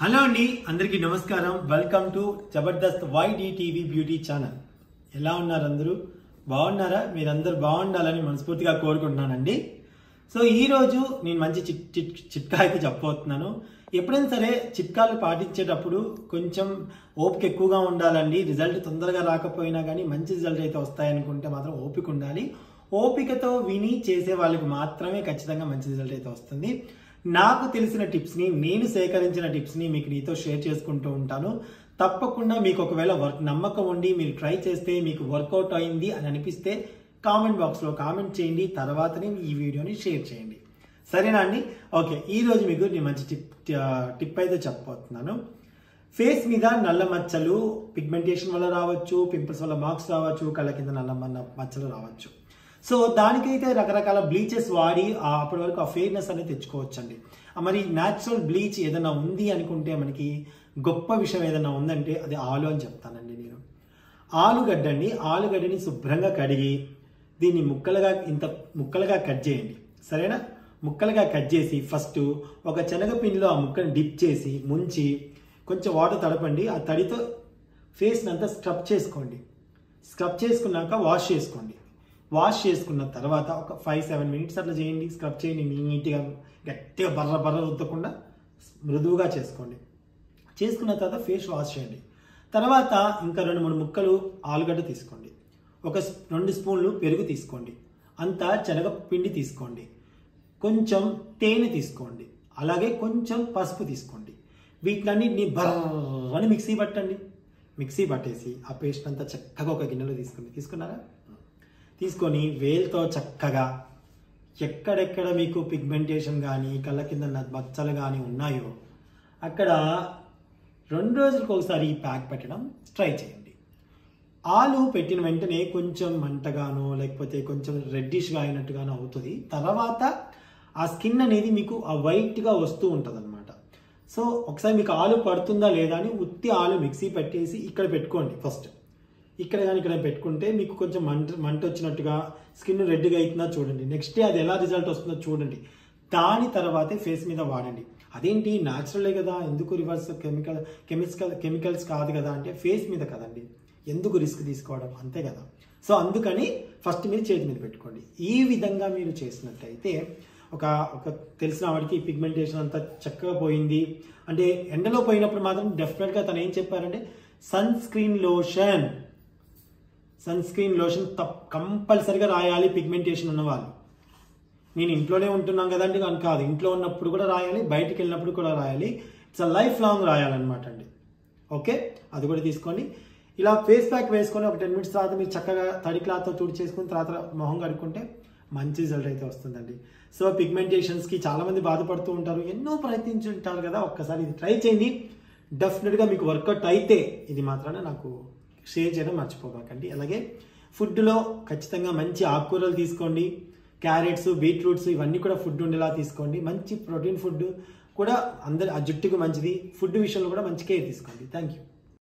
hello అండి అందరికీ నమస్కారం welcome to Jabardasth YD TV beauty channel ఎలా ఉన్నారు అందరూ బాగున్నారా మీరందరూ బాగుండాలని మనస్ఫూర్తిగా కోరుకుంటున్నానండి సో ఈ రోజు నేను మంచి చిట్ చిట్ చిట్కా అయితే చెప్పబోతున్నాను ఎప్పుడైనా సరే చిట్కాలు పాటించేటప్పుడు కొంచెం ఓపిక ఎక్కువగా ఉండాలండి రిజల్ట్ తొందరగా రాకపోయినా కానీ మంచి రిజల్ట్ అయితే వస్తాయనుకుంటే మాత్రం ఓపిక ఉండాలి ఓపికతో విని చేసే వాళ్ళకి మాత్రమే ఖచ్చితంగా మంచి రిజల్ట్ అయితే వస్తుంది నాకు తెలిసిన టిప్స్ని నేను సేకరించిన టిప్స్ని మీకు నీతో షేర్ చేసుకుంటూ ఉంటాను తప్పకుండా మీకు ఒకవేళ వర్క్ నమ్మకం ఉండి మీరు ట్రై చేస్తే మీకు వర్కౌట్ అయింది అని అనిపిస్తే కామెంట్ బాక్స్లో కామెంట్ చేయండి తర్వాతనే ఈ వీడియోని షేర్ చేయండి సరేనా అండి ఓకే ఈ రోజు మీకు నేను మంచి టిప్ టిప్ అయితే చెప్పబోతున్నాను ఫేస్ మీద నల్ల మచ్చలు పిగ్మెంటేషన్ వల్ల రావచ్చు పింపుల్స్ వల్ల మార్క్స్ రావచ్చు కళ్ళ కింద నల్ల మన్న మచ్చలు రావచ్చు సో దానికైతే రకరకాల బ్లీచెస్ వాడి ఆ అప్పటి వరకు ఆ ఫెయిర్నెస్ అనేది తెచ్చుకోవచ్చండి ఆ మరి న్యాచురల్ బ్లీచ్ ఏదైనా ఉంది అనుకుంటే మనకి గొప్ప విషయం ఏదైనా ఉందంటే అది ఆలు అని చెప్తానండి నేను ఆలుగడ్డ అండి ఆలుగడ్డని శుభ్రంగా కడిగి దీన్ని ముక్కలుగా ఇంత ముక్కలుగా కట్ చేయండి సరేనా ముక్కలుగా కట్ చేసి ఫస్ట్ ఒక శనగపిండిలో ఆ ముక్కని డిప్ చేసి ముంచి కొంచెం వాటర్ తడపండి ఆ తడితో ఫేస్ని అంతా స్క్రబ్ చేసుకోండి స్క్రబ్ చేసుకున్నాక వాష్ చేసుకోండి వాష్ చేసుకున్న తర్వాత ఒక ఫైవ్ సెవెన్ మినిట్స్ అట్లా చేయండి స్క్రబ్ చేయండి నీట్గా గట్టిగా బర్ర బర్ర రుద్దకుండా మృదువుగా చేసుకోండి చేసుకున్న తర్వాత ఫేస్ వాష్ చేయండి తర్వాత ఇంకా రెండు మూడు ముక్కలు ఆలుగడ్డ తీసుకోండి ఒక స్- రెండు స్పూన్లు పెరుగు తీసుకోండి అంతా శనగ పిండి తీసుకోండి కొంచెం తేనె తీసుకోండి అలాగే కొంచెం పసుపు తీసుకోండి వీటిలన్నిటిని బర్రని మిక్సీ పట్టండి మిక్సీ పట్టేసి ఆ పేస్ట్ అంతా చక్కగా ఒక గిన్నెలో తీసుకోండి తీసుకున్నారా తీసుకొని వేలుతో చక్కగా ఎక్కడెక్కడ మీకు పిగ్మెంటేషన్ కానీ కళ్ళ కింద న- మచ్చలు కానీ ఉన్నాయో అక్కడ రెండు రోజులకు ఒకసారి ఈ ప్యాక్ పెట్టడం ట్రై చేయండి ఆలు పెట్టిన వెంటనే కొంచెం మంటగానో లేకపోతే కొంచెం రెడ్డిష్గా అయినట్టుగానో అవుతుంది తర్వాత ఆ స్కిన్ అనేది మీకు ఆ వైట్గా వస్తూ ఉంటుంది అనమాట సో ఒకసారి మీకు ఆలు పడుతుందా లేదా అని ఉత్తి ఆలు మిక్సీ పెట్టేసి ఇక్కడ పెట్టుకోండి ఫస్ట్ ఇక్కడ కానీ ఇక్కడ పెట్టుకుంటే మీకు కొంచెం మంట మంట వచ్చినట్టుగా స్కిన్ రెడ్గా అవుతుందా చూడండి నెక్స్ట్ డే అది ఎలా రిజల్ట్ వస్తుందో చూడండి దాని తర్వాతే ఫేస్ మీద వాడండి అదేంటి న్యాచురలే కదా ఎందుకు రివర్స్ కెమికల్ కెమికల్ కెమికల్స్ కాదు కదా అంటే ఫేస్ మీద కదండి ఎందుకు రిస్క్ తీసుకోవడం అంతే కదా సో అందుకని ఫస్ట్ మీరు చేతి మీద పెట్టుకోండి ఈ విధంగా మీరు చేసినట్టయితే ఒక ఒక తెలిసిన వాడికి పిగ్మెంటేషన్ అంతా చక్కగా పోయింది అంటే ఎండలో పోయినప్పుడు మాత్రం డెఫినెట్గా తను ఏం చెప్పారంటే sun screen lotion sun screen lotion తప్ కంపల్సరిగా రాయాలి పిగ్మెంటేషన్ ఉన్న వాళ్ళు నేను ఇంట్లోనే ఉంటున్నాం కదండి అని కాదు ఇంట్లో ఉన్నప్పుడు కూడా రాయాలి బయటికి వెళ్ళినప్పుడు కూడా రాయాలి ఇట్స్ లైఫ్ లాంగ్ రాయాలన్నమాట అండి ఓకే అది కూడా తీసుకోండి ఇలా ఫేస్ ప్యాక్ వేసుకొని ఒక టెన్ మినిట్స్ తర్వాత మీరు చక్కగా తడి క్లాత్తో తుడి చేసుకుని తర్వాత మొహం కడుక్కుంటే మంచి రిజల్ట్ అయితే వస్తుందండి సో పిగ్మెంటేషన్స్కి చాలామంది బాధపడుతూ ఉంటారు ఎన్నో ప్రయత్నించి ఉంటారు కదా ఒక్కసారి ఇది ట్రై చేయండి డెఫినెట్గా మీకు వర్కౌట్ అయితే ఇది మాత్రాన నాకు షేర్ చేయడం మర్చిపోబాకండి అలాగే ఫుడ్లో ఖచ్చితంగా మంచి ఆకుకూరలు తీసుకోండి క్యారెట్స్ బీట్రూట్స్ ఇవన్నీ కూడా ఫుడ్ ఉండేలా తీసుకోండి మంచి ప్రోటీన్ ఫుడ్ కూడా అందరి ఆ జుట్టుకు మంచిది ఫుడ్ విషయంలో కూడా మంచి కేర్ తీసుకోండి థ్యాంక్ యూ